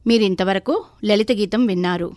మీరింతవరకు లలిత గీతం విన్నారు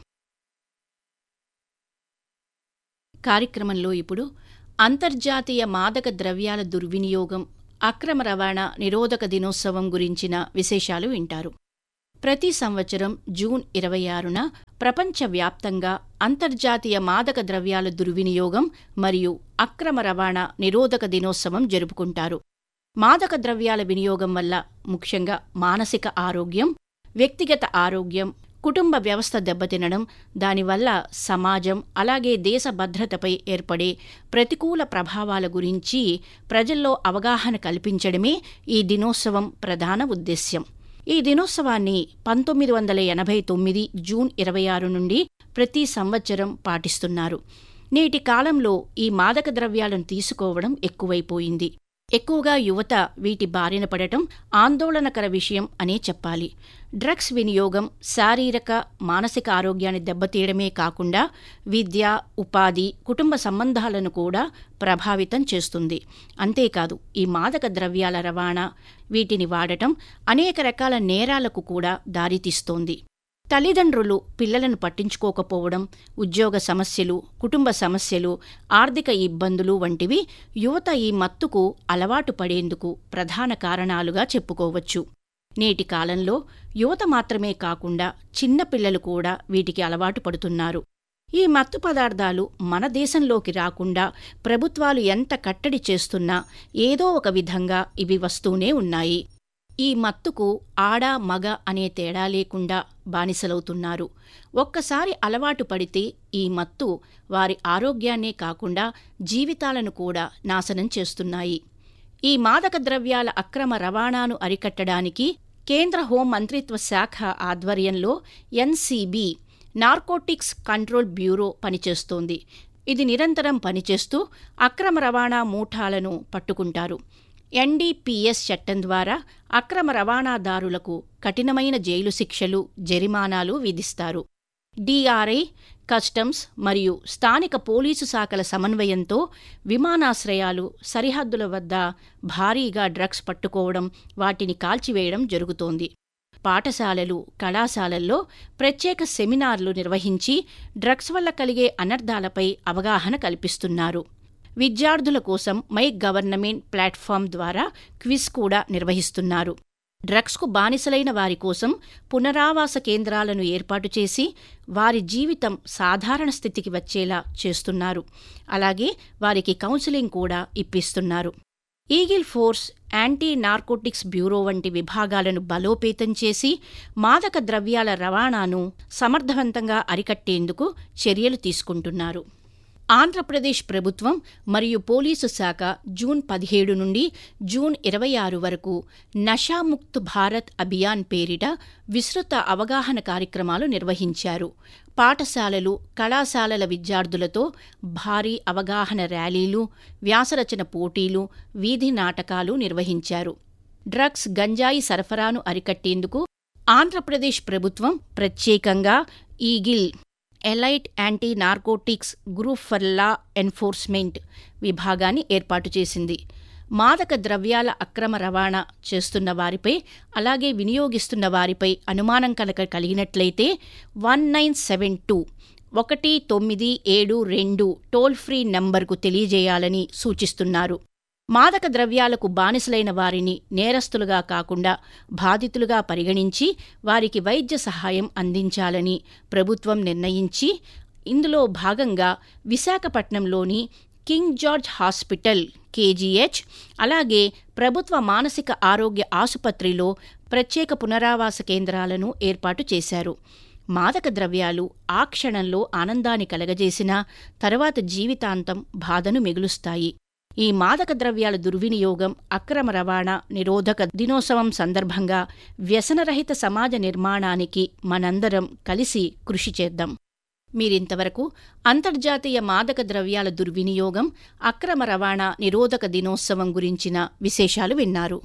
కార్యక్రమంలో ఇప్పుడు అంతర్జాతీయ మాదక ద్రవ్యాల దుర్వినియోగం అక్రమ రవాణా నిరోధక దినోత్సవం గురించిన విశేషాలు వింటారు ప్రతి సంవత్సరం జూన్ ఇరవై ఆరున ప్రపంచవ్యాప్తంగా అంతర్జాతీయ మాదక ద్రవ్యాల దుర్వినియోగం మరియు అక్రమ రవాణా నిరోధక దినోత్సవం జరుపుకుంటారు మాదక ద్రవ్యాల వినియోగం వల్ల ముఖ్యంగా మానసిక ఆరోగ్యం వ్యక్తిగత ఆరోగ్యం కుటుంబ వ్యవస్థ దెబ్బతినడం దానివల్ల సమాజం అలాగే దేశ భద్రతపై ఏర్పడే ప్రతికూల ప్రభావాల గురించి ప్రజల్లో అవగాహన కల్పించడమే ఈ దినోత్సవం ప్రధాన ఉద్దేశ్యం ఈ దినోత్సవాన్ని పంతొమ్మిది వందల ఎనభై తొమ్మిది జూన్ ఇరవై ఆరు నుండి ప్రతి సంవత్సరం పాటిస్తున్నారు నేటి కాలంలో ఈ మాదక ద్రవ్యాలను తీసుకోవడం ఎక్కువైపోయింది ఎక్కువగా యువత వీటి బారిన పడటం ఆందోళనకర విషయం అనే చెప్పాలి డ్రగ్స్ వినియోగం శారీరక మానసిక ఆరోగ్యాన్ని దెబ్బతీయడమే కాకుండా విద్య ఉపాధి కుటుంబ సంబంధాలను కూడా ప్రభావితం చేస్తుంది అంతేకాదు ఈ మాదక ద్రవ్యాల రవాణా వీటిని వాడటం అనేక రకాల నేరాలకు కూడా దారితీస్తోంది తల్లిదండ్రులు పిల్లలను పట్టించుకోకపోవడం ఉద్యోగ సమస్యలు కుటుంబ సమస్యలు ఆర్థిక ఇబ్బందులు వంటివి యువత ఈ మత్తుకు అలవాటు పడేందుకు ప్రధాన కారణాలుగా చెప్పుకోవచ్చు నేటి కాలంలో యువత మాత్రమే కాకుండా చిన్నపిల్లలు కూడా వీటికి అలవాటు పడుతున్నారు ఈ మత్తు పదార్థాలు మన దేశంలోకి రాకుండా ప్రభుత్వాలు ఎంత కట్టడి చేస్తున్నా ఏదో ఒక విధంగా ఇవి వస్తూనే ఉన్నాయి ఈ మత్తుకు ఆడ మగ అనే తేడా లేకుండా బానిసలవుతున్నారు ఒక్కసారి అలవాటు పడితే ఈ మత్తు వారి ఆరోగ్యాన్నే కాకుండా జీవితాలను కూడా నాశనం చేస్తున్నాయి ఈ మాదక ద్రవ్యాల అక్రమ రవాణాను అరికట్టడానికి కేంద్ర హోం మంత్రిత్వ శాఖ ఆధ్వర్యంలో ఎన్సీబీ నార్కోటిక్స్ కంట్రోల్ బ్యూరో పనిచేస్తోంది ఇది నిరంతరం పనిచేస్తూ అక్రమ రవాణా మూఠాలను పట్టుకుంటారు ఎన్డీపీఎస్ చట్టం ద్వారా అక్రమ రవాణాదారులకు కఠినమైన జైలు శిక్షలు జరిమానాలు విధిస్తారు డిఆర్ఐ కస్టమ్స్ మరియు స్థానిక పోలీసు శాఖల సమన్వయంతో విమానాశ్రయాలు సరిహద్దుల వద్ద భారీగా డ్రగ్స్ పట్టుకోవడం వాటిని కాల్చివేయడం జరుగుతోంది పాఠశాలలు కళాశాలల్లో ప్రత్యేక సెమినార్లు నిర్వహించి డ్రగ్స్ వల్ల కలిగే అనర్థాలపై అవగాహన కల్పిస్తున్నారు విద్యార్థుల కోసం మై గవర్నమెంట్ ప్లాట్ఫామ్ ద్వారా క్విజ్ కూడా నిర్వహిస్తున్నారు డ్రగ్స్కు బానిసలైన వారి కోసం పునరావాస కేంద్రాలను ఏర్పాటు చేసి వారి జీవితం సాధారణ స్థితికి వచ్చేలా చేస్తున్నారు అలాగే వారికి కౌన్సిలింగ్ కూడా ఇప్పిస్తున్నారు eagle force anti narcotics bureau వంటి విభాగాలను బలోపేతం చేసి మాదక ద్రవ్యాల రవాణాను సమర్థవంతంగా అరికట్టేందుకు చర్యలు తీసుకుంటున్నారు ఆంధ్రప్రదేశ్ ప్రభుత్వం మరియు పోలీసు శాఖ జూన్ పదిహేడు నుండి జూన్ ఇరవై ఆరు వరకు నషాముక్త్ భారత్ అభియాన్ పేరిట విస్తృత అవగాహన కార్యక్రమాలు నిర్వహించారు పాఠశాలలు కళాశాలల విద్యార్థులతో భారీ అవగాహన ర్యాలీలు వ్యాసరచన పోటీలు వీధి నాటకాలు నిర్వహించారు డ్రగ్స్ గంజాయి సరఫరాను అరికట్టేందుకు ఆంధ్రప్రదేశ్ ప్రభుత్వం ప్రత్యేకంగా eagle elite anti narcotics group for law enforcement విభాగాన్ని ఏర్పాటు చేసింది మాదక ద్రవ్యాల అక్రమ రవాణా చేస్తున్న వారిపై అలాగే వినియోగిస్తున్న వారిపై అనుమానం కనుక కలిగినట్లయితే వన్ నైన్ సెవెన్ టూ ఒకటి తొమ్మిది ఏడు రెండు టోల్ ఫ్రీ నంబర్కు తెలియజేయాలని సూచిస్తున్నారు మాదక ద్రవ్యాలకు బానిసలైన వారిని నేరస్తులుగా కాకుండా బాధితులుగా పరిగణించి వారికి వైద్య సహాయం అందించాలని ప్రభుత్వం నిర్ణయించి ఇందులో భాగంగా విశాఖపట్నంలోని కింగ్ జార్జ్ హాస్పిటల్ కేజీహెచ్ అలాగే ప్రభుత్వ మానసిక ఆరోగ్య ఆసుపత్రిలో ప్రత్యేక పునరావాస కేంద్రాలను ఏర్పాటు చేశారు మాదక ద్రవ్యాలు ఆ క్షణంలో ఆనందాన్ని కలగజేసినా తర్వాత జీవితాంతం బాధను మిగులుస్తాయి ఈ మాదక ద్రవ్యాల దుర్వినియోగం అక్రమ రవాణా నిరోధక దినోత్సవం సందర్భంగా వ్యసనరహిత సమాజ నిర్మాణానికి మనందరం కలిసి కృషి చేద్దాం మీరింతవరకు అంతర్జాతీయ మాదక ద్రవ్యాల దుర్వినియోగం అక్రమ రవాణా నిరోధక దినోత్సవం గురించిన విశేషాలు విన్నారు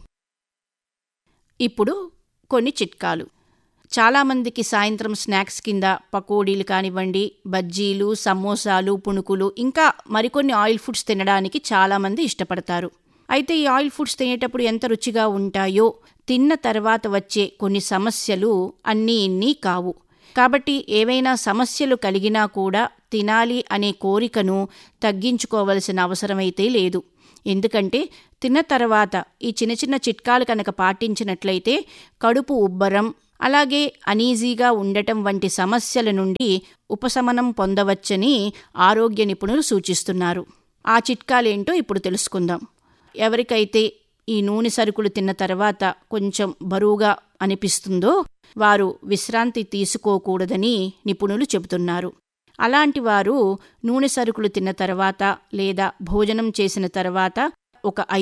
ఇప్పుడు కొన్ని చిట్కాలు చాలామందికి సాయంత్రం స్నాక్స్ కింద పకోడీలు కానివ్వండి బజ్జీలు సమోసాలు పుణుకులు ఇంకా మరికొన్ని ఆయిల్ ఫుడ్స్ తినడానికి చాలామంది ఇష్టపడతారు అయితే ఈ ఆయిల్ ఫుడ్స్ తినేటప్పుడు ఎంత రుచిగా ఉంటాయో తిన్న తర్వాత వచ్చే కొన్ని సమస్యలు అన్నీ ఇన్ని కావు కాబట్టి ఏవైనా సమస్యలు కలిగినా కూడా తినాలి అనే కోరికను తగ్గించుకోవలసిన అవసరమైతే లేదు ఎందుకంటే తిన్న తర్వాత ఈ చిన్న చిన్న చిట్కాలు కనుక పాటించినట్లయితే కడుపు ఉబ్బరం అలాగే అనీజీగా ఉండటం వంటి సమస్యల నుండి ఉపశమనం పొందవచ్చని ఆరోగ్య నిపుణులు సూచిస్తున్నారు ఆ చిట్కాలేంటో ఇప్పుడు తెలుసుకుందాం ఎవరికైతే ఈ నూనె సరుకులు తిన్న తర్వాత కొంచెం బరువుగా అనిపిస్తుందో వారు విశ్రాంతి తీసుకోకూడదని నిపుణులు చెబుతున్నారు అలాంటి వారు నూనె సరుకులు తిన్న తర్వాత లేదా భోజనం చేసిన తర్వాత ఒక